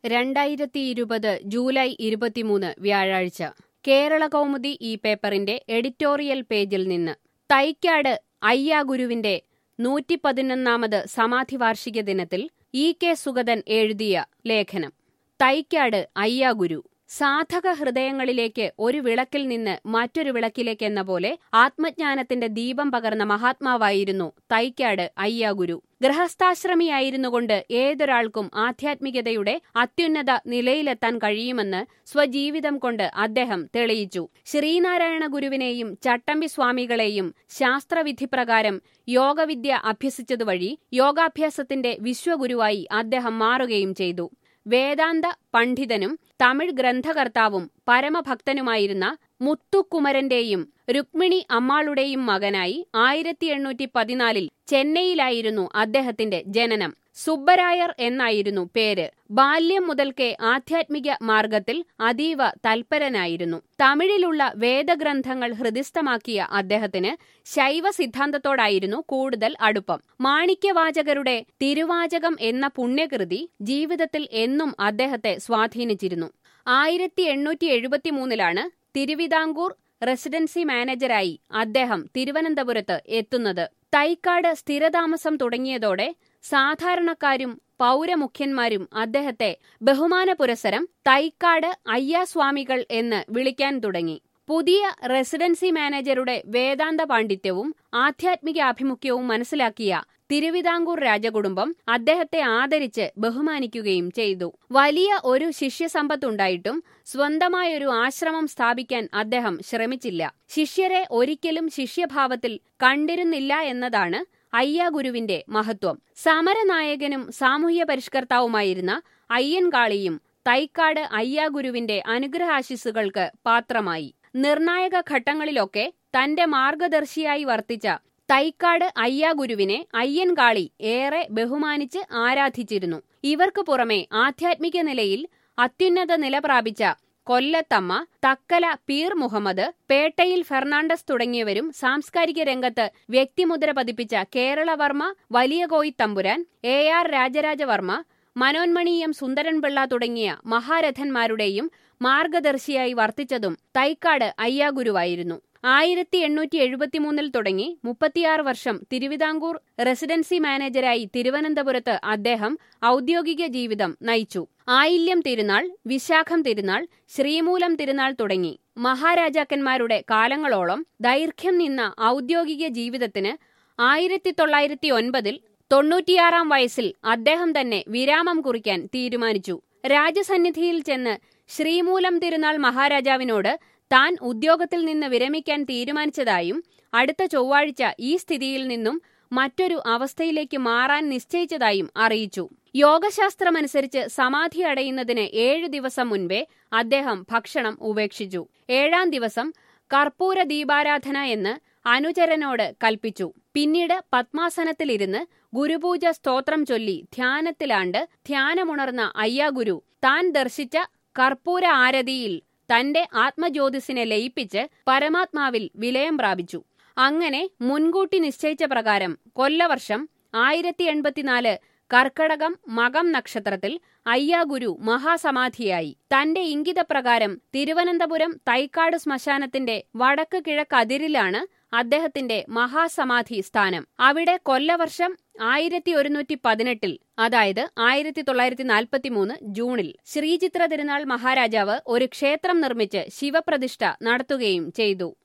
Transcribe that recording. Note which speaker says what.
Speaker 1: രണ്ടായിരത്തി ഇരുപത് ജൂലൈ ഇരുപത്തിമൂന്ന് വ്യാഴാഴ്ച കേരള കൗമുദി ഈ പേപ്പറിന്റെ എഡിറ്റോറിയൽ പേജിൽ നിന്ന് തൈക്കാട് അയ്യാഗുരുവിന്റെ നൂറ്റി പതിനൊന്നാമത് സമാധി വാർഷിക ദിനത്തിൽ ഇ കെ സുഗതൻ എഴുതിയ ലേഖനം തൈക്കാട് അയ്യാഗുരു സാധക ഹൃദയങ്ങളിലേക്ക് ഒരു വിളക്കിൽ നിന്ന് മറ്റൊരു വിളക്കിലേക്കെന്ന പോലെ ആത്മജ്ഞാനത്തിന്റെ ദീപം പകർന്ന മഹാത്മാവായിരുന്നു തൈക്കാട് അയ്യാഗുരു ഗൃഹസ്ഥാശ്രമിയായിരുന്നുകൊണ്ട് ഏതൊരാൾക്കും ആധ്യാത്മികതയുടെ അത്യുന്നത നിലയിലെത്താൻ കഴിയുമെന്ന് സ്വജീവിതം കൊണ്ട് അദ്ദേഹം തെളിയിച്ചു ശ്രീനാരായണ ഗുരുവിനെയും ചട്ടമ്പി സ്വാമികളെയും ശാസ്ത്രവിധിപ്രകാരം യോഗവിദ്യ അഭ്യസിച്ചതുവഴി യോഗാഭ്യാസത്തിന്റെ വിശ്വഗുരുവായി അദ്ദേഹം മാറുകയും ചെയ്തു വേദാന്ത പണ്ഡിതനും തമിഴ് ഗ്രന്ഥകർത്താവും പരമഭക്തനുമായിരുന്ന മുത്തുക്കുമരന്റെയും രുക്മിണി അമ്മാളുടെയും മകനായി ആയിരത്തി എണ്ണൂറ്റി പതിനാലിൽ ചെന്നൈയിലായിരുന്നു അദ്ദേഹത്തിന്റെ ജനനം സുബ്ബരായർ എന്നായിരുന്നു പേര് ബാല്യം മുതൽക്കേ ആധ്യാത്മിക മാർഗത്തിൽ അതീവ തൽപരനായിരുന്നു തമിഴിലുള്ള വേദഗ്രന്ഥങ്ങൾ ഹൃദിസ്ഥമാക്കിയ അദ്ദേഹത്തിന് ശൈവ സിദ്ധാന്തത്തോടായിരുന്നു കൂടുതൽ അടുപ്പം മാണിക്യവാചകരുടെ തിരുവാചകം എന്ന പുണ്യകൃതി ജീവിതത്തിൽ എന്നും അദ്ദേഹത്തെ സ്വാധീനിച്ചിരുന്നു ആയിരത്തി എണ്ണൂറ്റി എഴുപത്തിമൂന്നിലാണ് തിരുവിതാംകൂർ റെസിഡൻസി മാനേജരായി അദ്ദേഹം തിരുവനന്തപുരത്ത് എത്തുന്നത് തൈക്കാട് സ്ഥിരതാമസം തുടങ്ങിയതോടെ സാധാരണക്കാരും പൗരമുഖ്യന്മാരും അദ്ദേഹത്തെ ബഹുമാന പുരസരം തൈക്കാട് അയ്യാസ്വാമികൾ എന്ന് വിളിക്കാൻ തുടങ്ങി പുതിയ റെസിഡൻസി മാനേജറുടെ വേദാന്ത പാണ്ഡിത്യവും ആധ്യാത്മിക ആഭിമുഖ്യവും മനസ്സിലാക്കിയ തിരുവിതാംകൂർ രാജകുടുംബം അദ്ദേഹത്തെ ആദരിച്ച് ബഹുമാനിക്കുകയും ചെയ്തു വലിയ ഒരു ശിഷ്യസമ്പത്തുണ്ടായിട്ടും സ്വന്തമായൊരു ആശ്രമം സ്ഥാപിക്കാൻ അദ്ദേഹം ശ്രമിച്ചില്ല ശിഷ്യരെ ഒരിക്കലും ശിഷ്യഭാവത്തിൽ കണ്ടിരുന്നില്ല എന്നതാണ് അയ്യാഗുരുവിന്റെ മഹത്വം സമരനായകനും സാമൂഹ്യ പരിഷ്കർത്താവുമായിരുന്ന അയ്യൻകാളിയും തൈക്കാട് അയ്യാഗുരുവിന്റെ അനുഗ്രഹാശിസുകൾക്ക് പാത്രമായി നിർണായക ഘട്ടങ്ങളിലൊക്കെ തന്റെ മാർഗദർശിയായി വർത്തിച്ച തൈക്കാട് അയ്യാഗുരുവിനെ അയ്യൻകാളി ഏറെ ബഹുമാനിച്ച് ആരാധിച്ചിരുന്നു ഇവർക്ക് പുറമെ ആധ്യാത്മിക നിലയിൽ അത്യുന്നത നില പ്രാപിച്ച കൊല്ലത്തമ്മ തക്കല പീർ മുഹമ്മദ് പേട്ടയിൽ ഫെർണാണ്ടസ് തുടങ്ങിയവരും സാംസ്കാരിക രംഗത്ത് വ്യക്തിമുദ്ര പതിപ്പിച്ച കേരളവർമ്മ വലിയകോയി തമ്പുരാൻ എ ആർ രാജരാജവർമ്മ മനോന്മണീയം സുന്ദരൻപിള്ള തുടങ്ങിയ മഹാരഥന്മാരുടെയും മാർഗദർശിയായി വർത്തിച്ചതും തൈക്കാട് അയ്യാഗുരുവായിരുന്നു ആയിരത്തി എണ്ണൂറ്റി എഴുപത്തിമൂന്നിൽ തുടങ്ങി മുപ്പത്തിയാറ് വർഷം തിരുവിതാംകൂർ റെസിഡൻസി മാനേജരായി തിരുവനന്തപുരത്ത് അദ്ദേഹം ഔദ്യോഗിക ജീവിതം നയിച്ചു ആയില്യം തിരുനാൾ വിശാഖം തിരുനാൾ ശ്രീമൂലം തിരുനാൾ തുടങ്ങി മഹാരാജാക്കന്മാരുടെ കാലങ്ങളോളം ദൈർഘ്യം നിന്ന ഔദ്യോഗിക ജീവിതത്തിന് ആയിരത്തി തൊള്ളായിരത്തി ഒൻപതിൽ തൊണ്ണൂറ്റിയാറാം വയസ്സിൽ അദ്ദേഹം തന്നെ വിരാമം കുറിക്കാൻ തീരുമാനിച്ചു രാജസന്നിധിയിൽ ചെന്ന് ശ്രീമൂലം തിരുനാൾ മഹാരാജാവിനോട് താൻ ഉദ്യോഗത്തിൽ നിന്ന് വിരമിക്കാൻ തീരുമാനിച്ചതായും അടുത്ത ചൊവ്വാഴ്ച ഈ സ്ഥിതിയിൽ നിന്നും മറ്റൊരു അവസ്ഥയിലേക്ക് മാറാൻ നിശ്ചയിച്ചതായും അറിയിച്ചു യോഗശാസ്ത്രമനുസരിച്ച് സമാധി അടയുന്നതിന് ഏഴു ദിവസം മുൻപേ അദ്ദേഹം ഭക്ഷണം ഉപേക്ഷിച്ചു ഏഴാം ദിവസം കർപ്പൂര ദീപാരാധന എന്ന് അനുചരനോട് കൽപ്പിച്ചു പിന്നീട് പത്മാസനത്തിലിരുന്ന് ഗുരുപൂജ സ്തോത്രം ചൊല്ലി ധ്യാനത്തിലാണ്ട് ധ്യാനമുണർന്ന അയ്യാഗുരു താൻ ദർശിച്ച കർപ്പൂര ആരതിയിൽ തന്റെ ആത്മജ്യോതിസിനെ ലയിപ്പിച്ച് പരമാത്മാവിൽ വിലയം പ്രാപിച്ചു അങ്ങനെ മുൻകൂട്ടി നിശ്ചയിച്ച പ്രകാരം കൊല്ലവർഷം ആയിരത്തി എൺപത്തിനാല് കർക്കടകം മകം നക്ഷത്രത്തിൽ അയ്യാഗുരു മഹാസമാധിയായി തന്റെ ഇംഗിതപ്രകാരം തിരുവനന്തപുരം തൈക്കാട് ശ്മശാനത്തിന്റെ വടക്ക് കിഴക്കതിരിലാണ് അദ്ദേഹത്തിന്റെ മഹാസമാധി സ്ഥാനം അവിടെ കൊല്ലവർഷം ആയിരത്തി ഒരുന്നൂറ്റി പതിനെട്ടിൽ അതായത് ആയിരത്തി തൊള്ളായിരത്തി നാൽപ്പത്തി മൂന്ന് ജൂണിൽ ശ്രീചിത്ര തിരുനാൾ മഹാരാജാവ് ഒരു ക്ഷേത്രം നിർമ്മിച്ച് ശിവപ്രതിഷ്ഠ നടത്തുകയും ചെയ്തു